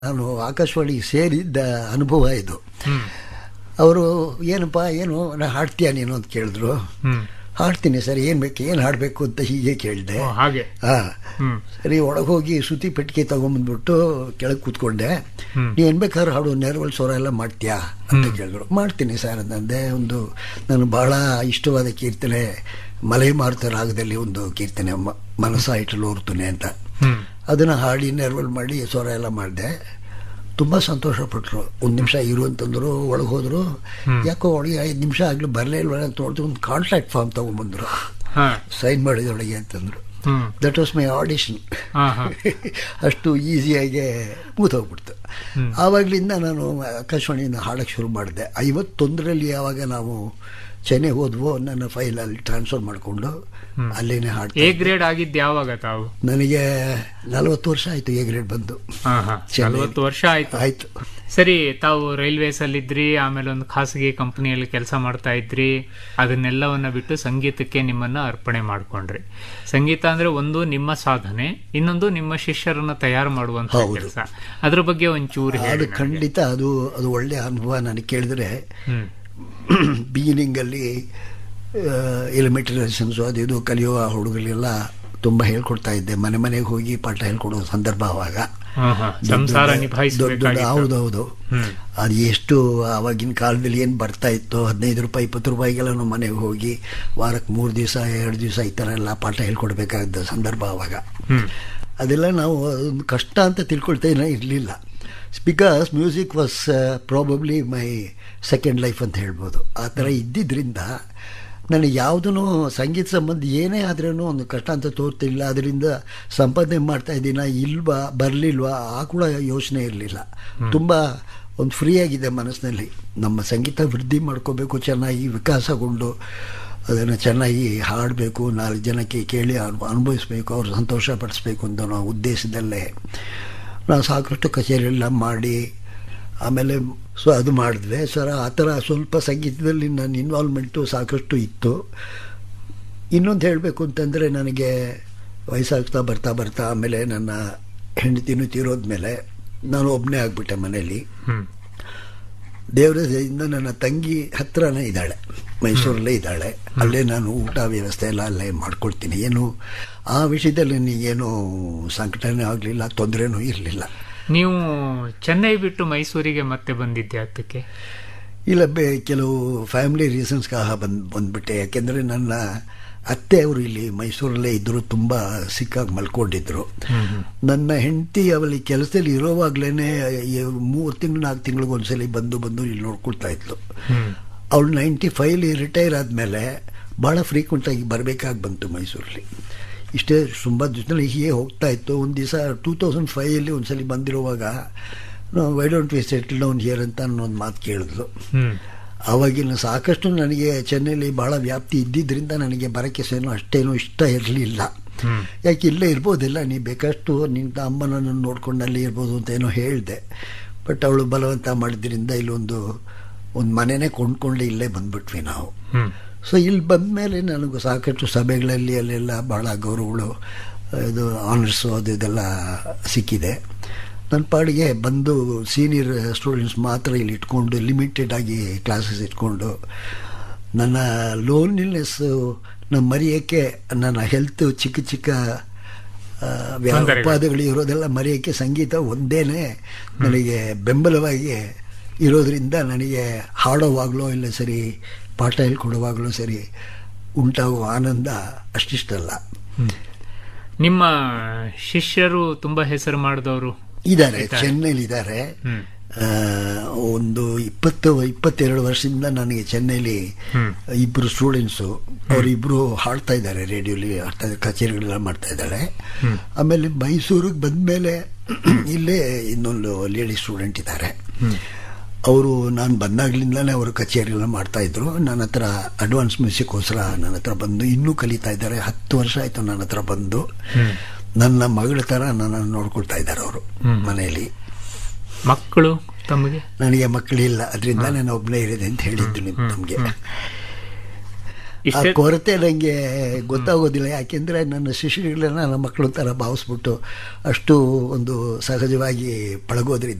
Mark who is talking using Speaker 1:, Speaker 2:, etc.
Speaker 1: ನಾನು ಆಕಾಶವಾಣಿ ಸೇರಿದ್ದ ಅನುಭವ ಇದು
Speaker 2: ಹ್ಮ್
Speaker 1: ಅವರು ಏನಪ್ಪ ಏನು ನಾ ಹಾಡ್ತೀಯ ನೀನು ಅಂತ ಕೇಳಿದ್ರು
Speaker 2: ಹ್ಮ್
Speaker 1: ಹಾಡ್ತೀನಿ ಸರ್ ಏನು ಬೇಕು ಏನು ಹಾಡಬೇಕು ಅಂತ ಹೀಗೆ ಕೇಳಿದೆ
Speaker 2: ಓ, ಹಾಗೆ
Speaker 1: ಹಾಂ
Speaker 2: ಹ್ಮ್
Speaker 1: ಸರಿ ಒಳಗೆ ಹೋಗಿ ಸುತಿ ಪೆಟ್ಟಿಗೆ ತಗೊಂಬಂದ್ಬಿಟ್ಟು ಕೆಳಗೆ ಕೂತ್ಕೊಂಡೆ
Speaker 2: ಹ್ಮ್.
Speaker 1: ನೀ ಏನು ಬೇಕಾದ್ರೂ ಹಾಡು ನೆರವಲ್ ಸ್ವರ ಎಲ್ಲ ಮಾಡ್ತೀಯಾ ಅಂತ ಕೇಳಿದ್ರು ಮಾಡ್ತೀನಿ ಸರ್ ಅಂದೆ ಒಂದು ನಾನು ಬಹಳ ಇಷ್ಟವಾದ ಕೀರ್ತನೆ ಮಲೆ ಮಾರುತ ರಾಗದಲ್ಲಿ ಒಂದು ಕೀರ್ತನೆ ಮ- ಮನಸ್ಸ ಇಟ್ಟಲು ಓರ್ತುನೆ ಅಂತ
Speaker 2: ಹ್ಮ್
Speaker 1: ಅದನ್ನು ಹಾಡಿ ನೆರವಲ್ ಮಾಡಿ ಸ್ವರ ಎಲ್ಲ ಮಾಡಿದೆ ತುಂಬ ಸಂತೋಷಪಟ್ಟರು ಒಂದು ನಿಮಿಷ ಇರು ಅಂತಂದ್ರು ಒಳಗೆ ಹೋದರು ಯಾಕೋ ಒಳಗೆ ಐದು ನಿಮಿಷ ಆಗಲಿ ಬರಲೇ ಇಲ್ವ ಅಂತ ನೋಡಿದ್ರು ಒಂದು ಕಾಂಟ್ರಾಕ್ಟ್ ಫಾರ್ಮ್ ತೊಗೊಂಬಂದರು
Speaker 2: ಹಾ
Speaker 1: ಸೈನ್ ಮಾಡಿದೊಳಗೆ ಅಂತಂದರು
Speaker 2: hmm
Speaker 1: that was my audition
Speaker 2: ಹಾ ಹಾ
Speaker 1: ಅಷ್ಟು ಈಸಿಯಾಗಿ ಮುಗಿದೋಗ್ಬಿಡ್ತು ಆವಾಗಲಿಂದ ನಾನು ಆಕಾಶವಾಣಿಯಿಂದ ಹಾಡೋಕ್ಕೆ ಶುರು ಮಾಡಿದೆ ಐವತ್ತೊಂದರಲ್ಲಿ ಯಾವಾಗ ನಾವು ಚೆನ್ನೈ ಹೋದ್ವೋ ನನ್ನ ಫೈಲ್ ಅಲ್ಲಿ ಟ್ರಾನ್ಸ್ಫರ್ ಮಾಡಿಕೊಂಡು ಅಲ್ಲೇನೆ
Speaker 2: ಎ
Speaker 1: ಹಾಡ್ತೆ
Speaker 2: ಗ್ರೇಡ್ ಆಗಿದ್ದು ಯಾವಾಗ ತಾವು
Speaker 1: ನನಗೆ ನಲವತ್ತು ವರ್ಷ ಆಯಿತು ಎ ಗ್ರೇಡ್ ಬಂದು
Speaker 2: ಹಾ ಹಾ
Speaker 1: ಚೆನ್ನೈ.
Speaker 2: ನಲ್ವತ್ತು ವರ್ಷ ಆಯ್ತು
Speaker 1: ಆಯಿತು
Speaker 2: ಸರಿ ತಾವು ರೈಲ್ವೇಸ್ ಅಲ್ಲಿ ಇದ್ರಿ ಆಮೇಲೆ ಒಂದು ಖಾಸಗಿ ಕಂಪನಿಯಲ್ಲಿ ಕೆಲಸ ಮಾಡ್ತಾ ಇದ್ರಿ ಅದನ್ನೆಲ್ಲವನ್ನ ಬಿಟ್ಟು ಸಂಗೀತಕ್ಕೆ ನಿಮ್ಮನ್ನ ಅರ್ಪಣೆ ಮಾಡ್ಕೊಂಡ್ರಿ ಸಂಗೀತ ಅಂದ್ರೆ ಒಂದು ನಿಮ್ಮ ಸಾಧನೆ ಇನ್ನೊಂದು ನಿಮ್ಮ ಶಿಷ್ಯರನ್ನ ತಯಾರು ಮಾಡುವಂತ
Speaker 1: ಹೌದು.
Speaker 2: ಕೆಲಸ ಅದ್ರ ಬಗ್ಗೆ ಒಂಚೂರು
Speaker 1: ಅದು
Speaker 2: ಹೇಳಿ ನನಗೆ.
Speaker 1: ಖಂಡಿತ ಅದು ಅದು ಒಳ್ಳೆ ಅನುಭವ ನನಗೆ ಕೇಳಿದ್ರೆ
Speaker 2: ಹ್ಮ್
Speaker 1: ಬಿಗಿನಿಂಗಲ್ಲಿ ಎಲಿಮೆಂಟರಿ ಲೆಸನ್ಸು ಅದು ಇದು ಕಲಿಯುವ ಹುಡುಗರಿಗೆಲ್ಲ ತುಂಬ ಹೇಳ್ಕೊಡ್ತಾ ಇದ್ದೆ ಮನೆ ಮನೆಗೆ ಹೋಗಿ ಪಾಠ ಹೇಳ್ಕೊಡೋ ಸಂದರ್ಭ ಆವಾಗ
Speaker 2: ಹಾ, ಹಾ. ಸಂಸಾರ
Speaker 1: ದೊಡ್ಡ- ದೊಡ್ಡ
Speaker 2: ನಿಭಾಯಿಸಬೇಕಾಗಿತ್ತು
Speaker 1: ಹೌದೌದು
Speaker 2: ಹ್ಮ್
Speaker 1: ಅದು ಎಷ್ಟು ಆವಾಗಿನ ಕಾಲದಲ್ಲಿ ಏನು ಬರ್ತಾ ಇತ್ತು ಹದಿನೈದು ರೂಪಾಯಿ ಇಪ್ಪತ್ತು ರೂಪಾಯಿಗೆಲ್ಲ ನಾವು ಮನೆಗೆ ಹೋಗಿ ವಾರಕ್ಕೆ ಮೂರು ದಿವಸ ಎರಡು ದಿವಸ ಈ ಥರ ಎಲ್ಲ ಪಾಠ ಹೇಳ್ಕೊಡ್ಬೇಕಾದ ಸಂದರ್ಭ ಆವಾಗ
Speaker 2: ಹ್ಮ್
Speaker 1: ಅದೆಲ್ಲ ನಾವು ಅದೊಂದು ಕಷ್ಟ ಅಂತ ತಿಳ್ಕೊಳ್ತೇನೆ ಇರಲಿಲ್ಲ because music was probably my second life ಅಂತ ಹೇಳ್ಬೋದು ಆ ಥರ ಇದ್ದಿದ್ದರಿಂದ ನನಗೆ ಯಾವುದೂ ಸಂಗೀತ ಸಂಬಂಧ ಏನೇ ಆದ್ರೂ ಒಂದು ಕಷ್ಟ ಅಂತ ತೋರ್ತಿಲ್ಲ ಅದರಿಂದ ಸಂಪಾದನೆ ಮಾಡ್ತಾ ಇದ್ದೀನ ಇಲ್ವಾ ಬರಲಿಲ್ವಾ ಆ ಕೂಡ ಯೋಚನೆ ಇರಲಿಲ್ಲ ತುಂಬ ಒಂದು ಫ್ರೀ ಆಗಿದೆ ಮನಸ್ಸಿನಲ್ಲಿ ನಮ್ಮ ಸಂಗೀತ ವೃದ್ಧಿ ಮಾಡ್ಕೋಬೇಕು ಚೆನ್ನಾಗಿ ವಿಕಾಸಗೊಂಡು ಅದನ್ನು ಚೆನ್ನಾಗಿ ಹಾಡಬೇಕು ನಾಲ್ಕು ಜನಕ್ಕೆ ಕೇಳಿ ಅನು ಅನುಭವಿಸ್ಬೇಕು ಅವ್ರು ಸಂತೋಷ ಪಡಿಸ್ಬೇಕು ಅಂತ ನಾವು ಉದ್ದೇಶದಲ್ಲೇ ನಾವು ಸಾಕಷ್ಟು ಕಚೇರಿಯೆಲ್ಲ ಮಾಡಿ ಆಮೇಲೆ ಸೊ ಅದು ಮಾಡಿದ್ವಿ ಸರ್ ಆ ಥರ ಸ್ವಲ್ಪ ಸಂಗೀತದಲ್ಲಿ ನನ್ನ ಇನ್ವಾಲ್ವ್ಮೆಂಟು ಸಾಕಷ್ಟು ಇತ್ತು ಇನ್ನೊಂದು ಹೇಳಬೇಕು ಅಂತಂದರೆ ನನಗೆ ವಯಸ್ಸಾಗ್ತಾ ಬರ್ತಾ ಬರ್ತಾ ಆಮೇಲೆ ನನ್ನ ಹೆಂಡತಿನೂ ತೀರೋದ್ಮೇಲೆ ನಾನು ಒಬ್ಬನೇ ಆಗಿಬಿಟ್ಟೆ ಮನೇಲಿ
Speaker 2: ಹ್ಮ್
Speaker 1: ದೇವರ ದಯೆಯಿಂದ ನನ್ನ ತಂಗಿ ಹತ್ರನೇ ಇದ್ದಾಳೆ ಮೈಸೂರಲ್ಲೇ ಇದ್ದಾಳೆ ಅಲ್ಲೇ ನಾನು ಊಟ ವ್ಯವಸ್ಥೆ ಎಲ್ಲ ಅಲ್ಲೇ ಮಾಡ್ಕೊಳ್ತೀನಿ ಏನು ಆ ವಿಷಯದಲ್ಲಿ ನನಗೇನು ಸಂಕಟನೇ ಆಗಲಿಲ್ಲ ತೊಂದರೆನೂ ಇರಲಿಲ್ಲ
Speaker 2: ನೀವು ಚೆನ್ನೈ ಬಿಟ್ಟು ಮೈಸೂರಿಗೆ ಮತ್ತೆ ಬಂದಿದ್ದೆ ಅದಕ್ಕೆ
Speaker 1: ಇಲ್ಲ ಬೇ ಕೆಲವು ಫ್ಯಾಮಿಲಿ ರೀಸನ್ಸ್ಗೆ ಬಂದು ಬಂದ್ಬಿಟ್ಟೆ ಯಾಕೆಂದರೆ ನನ್ನ ಅತ್ತೆ ಅವರು ಇಲ್ಲಿ ಮೈಸೂರಲ್ಲೇ ಇದ್ದರು ತುಂಬ ಸಿಕ್ಕಾಗಿ ಮಲ್ಕೊಂಡಿದ್ರು ನನ್ನ ಹೆಂಡತಿ ಅವಳಿ ಕೆಲಸದಲ್ಲಿ ಇರೋವಾಗ್ಲೇ ಮೂರು ತಿಂಗಳು ನಾಲ್ಕು ತಿಂಗಳಿಗೆ ಒಂದ್ಸಲಿ ಬಂದು ಬಂದು ಇಲ್ಲಿ ನೋಡ್ಕೊಳ್ತಾ ಇದ್ಲು
Speaker 2: ಹ್ಮ್
Speaker 1: ಅವಳು ನೈಂಟಿ ಫೈವ್ಲಿ ರಿಟೈರ್ ಆದಮೇಲೆ ಭಾಳ ಫ್ರೀಕ್ವೆಂಟಾಗಿ ಬರಬೇಕಾಗಿ ಬಂತು ಮೈಸೂರಲ್ಲಿ ಇಷ್ಟೇ ತುಂಬ ದಿವಸದಲ್ಲಿ ಹೀಗೆ ಹೋಗ್ತಾ ಇತ್ತು ಒಂದು ದಿವಸ ಟೂ ತೌಸಂಡ್ ಫೈವಲ್ಲಿ ಒಂದ್ಸಲಿ ಬಂದಿರುವಾಗ why don't we settle down here ಅಂತ ಅನ್ನೋ ಒಂದು ಮಾತು ಕೇಳಿದ್ಲು
Speaker 2: ಹ್ಮ್
Speaker 1: ಆವಾಗಿನ ಸಾಕಷ್ಟು ನನಗೆ ಚೆನ್ನೈಲಿ ಭಾಳ ವ್ಯಾಪ್ತಿ ಇದ್ದಿದ್ದರಿಂದ ನನಗೆ ಬರೋಕ್ಕೆ ಸೇನೋ ಅಷ್ಟೇನೂ ಇಷ್ಟ ಇರಲಿಲ್ಲ
Speaker 2: ಹ್ಮ್
Speaker 1: ಯಾಕೆ ಇಲ್ಲೇ ಇರ್ಬೋದಿಲ್ಲ ನೀ ಬೇಕಷ್ಟು ನಿನ್ನ ಅಮ್ಮನನ್ನು ನೋಡ್ಕೊಂಡು ಅಲ್ಲಿ ಇರ್ಬೋದು ಅಂತ ಏನೋ ಹೇಳಿದೆ ಬಟ್ ಅವಳು ಬಲವಂತ ಮಾಡಿದ್ರಿಂದ ಇಲ್ಲೊಂದು ಒಂದು ಮನೆನೇ ಕೊಂಡ್ಕೊಂಡು ಇಲ್ಲೇ ಬಂದ್ಬಿಟ್ವಿ ನಾವು
Speaker 2: ಹ್ಮ್
Speaker 1: ಸೊ ಇಲ್ಲಿ ಬಂದ ಮೇಲೆ ನನಗೂ ಸಾಕಷ್ಟು ಸಭೆಗಳಲ್ಲಿ ಅಲ್ಲೆಲ್ಲ ಭಾಳ ಗೌರವಗಳು ಇದು ಆನರ್ಸು ಅದು ಇದೆಲ್ಲ ಸಿಕ್ಕಿದೆ ನನ್ನ ಪಾಡಿಗೆ ಬಂದು ಸೀನಿಯರ್ ಸ್ಟೂಡೆಂಟ್ಸ್ ಮಾತ್ರ ಇಲ್ಲಿ ಇಟ್ಕೊಂಡು ಲಿಮಿಟೆಡ್ ಆಗಿ ಕ್ಲಾಸಸ್ ಇಟ್ಕೊಂಡು ನನ್ನ ಲೋನ್ಲಿನೆಸ್ಸು ನಮ್ಮ ಮರೆಯೋಕ್ಕೆ ನನ್ನ ಹೆಲ್ತ್ ಚಿಕ್ಕ ಚಿಕ್ಕ ಆ, ವ್ಯಾ-
Speaker 2: ತೊಂದರೆಗಳು.
Speaker 1: ಉಪಾಧಿಗಳು ಇರೋದೆಲ್ಲ ಮರೆಯೋಕ್ಕೆ ಸಂಗೀತ ಒಂದೇನೆ ನನಗೆ ಬೆಂಬಲವಾಗಿ ಇರೋದ್ರಿಂದ ನನಗೆ ಹಾಡೋವಾಗಲೂ ಇಲ್ಲ ಸರಿ ಪಾಠ ಹೇಳ್ಕೊಡುವಾಗಲೂ ಸರಿ ಉಂಟಾಗುವ ಆನಂದ ಅಷ್ಟಿಷ್ಟಲ್ಲ
Speaker 2: ನಿಮ್ಮ ಶಿಷ್ಯರು ತುಂಬಾ ಹೆಸರು ಮಾಡಿದವರು
Speaker 1: ಇದ್ದಾರೆ
Speaker 2: ಇದ್ದಾರೆ.
Speaker 1: ಚೆನ್ನೈಲಿ ಇದ್ದಾರೆ
Speaker 2: ಹ್ಮ್
Speaker 1: ಆ, ಒಂದು ಇಪ್ಪತ್ತು ಇಪ್ಪತ್ತೆರಡು ವರ್ಷದಿಂದ ನನಗೆ ಚೆನ್ನೈಲಿ
Speaker 2: ಹ್ಮ್
Speaker 1: ಇಬ್ಬರು ಸ್ಟೂಡೆಂಟ್ಸು ಅವರಿಬ್ಬರು ಹಾಡ್ತಾ ಇದ್ದಾರೆ ರೇಡಿಯೋಲಿ ಹಾಡ್ತಾ ಇದ್ದಾರೆ ಕಚೇರಿಗಳೆಲ್ಲ ಮಾಡ್ತಾ ಇದ್ದಾರೆ
Speaker 2: ಹ್ಮ್.
Speaker 1: ಆಮೇಲೆ ಮೈಸೂರಿಗೆ ಬಂದಮೇಲೆ ಇಲ್ಲೇ ಇನ್ನೊಂದು ಲೇಡಿ ಸ್ಟೂಡೆಂಟ್ ಇದ್ದಾರೆ
Speaker 2: ಹ್ಮ್
Speaker 1: ಅವರು ನಾನು ಬಂದಾಗ್ಲಿಂದಲೇ ಅವರು ಕಚೇರಿಗಳನ್ನ ಮಾಡ್ತಾ ಇದ್ರು ನನ್ನ ಹತ್ರ ಅಡ್ವಾನ್ಸ್ ಮ್ಯೂಸಿಕ್ಕೋಸ್ಕರ ನನ್ನ ಹತ್ರ ಬಂದು ಇನ್ನೂ ಕಲಿತಾ ಇದ್ದಾರೆ ಹತ್ತು ವರ್ಷ ಆಯಿತು ನನ್ನ ಹತ್ರ ಬಂದು
Speaker 2: ಹ್ಮ್
Speaker 1: ನನ್ನ ಮಗಳ ಥರ ನನ್ನನ್ನು ನೋಡ್ಕೊಳ್ತಾ ಇದ್ದಾರೆ ಅವರು
Speaker 2: ಹ್ಮ್.
Speaker 1: ಮನೆಯಲ್ಲಿ
Speaker 2: ಮಕ್ಕಳು ತಮಗೆ
Speaker 1: ನನಗೆ ಮಕ್ಕಳಿಲ್ಲ ಅದರಿಂದ ನಾನು ಒಬ್ಬನೇ ಇರಿದೆ ಅಂತ ಹೇಳಿದ್ದು ನಿಮ್ ತಮಗೆ ಆ
Speaker 2: ಇಷ್ಟೇ
Speaker 1: ಕೊರತೆ ನನಗೆ ಗೊತ್ತಾಗೋದಿಲ್ಲ ಯಾಕೆಂದರೆ ನನ್ನ ಶಿಷ್ಯರುಗಳನ್ನ ನನ್ನ ಮಕ್ಕಳು ಥರ ಭಾವಿಸ್ಬಿಟ್ಟು ಅಷ್ಟು ಒಂದು ಸಹಜವಾಗಿ ಪಳಗೋದ್ರಿಂದ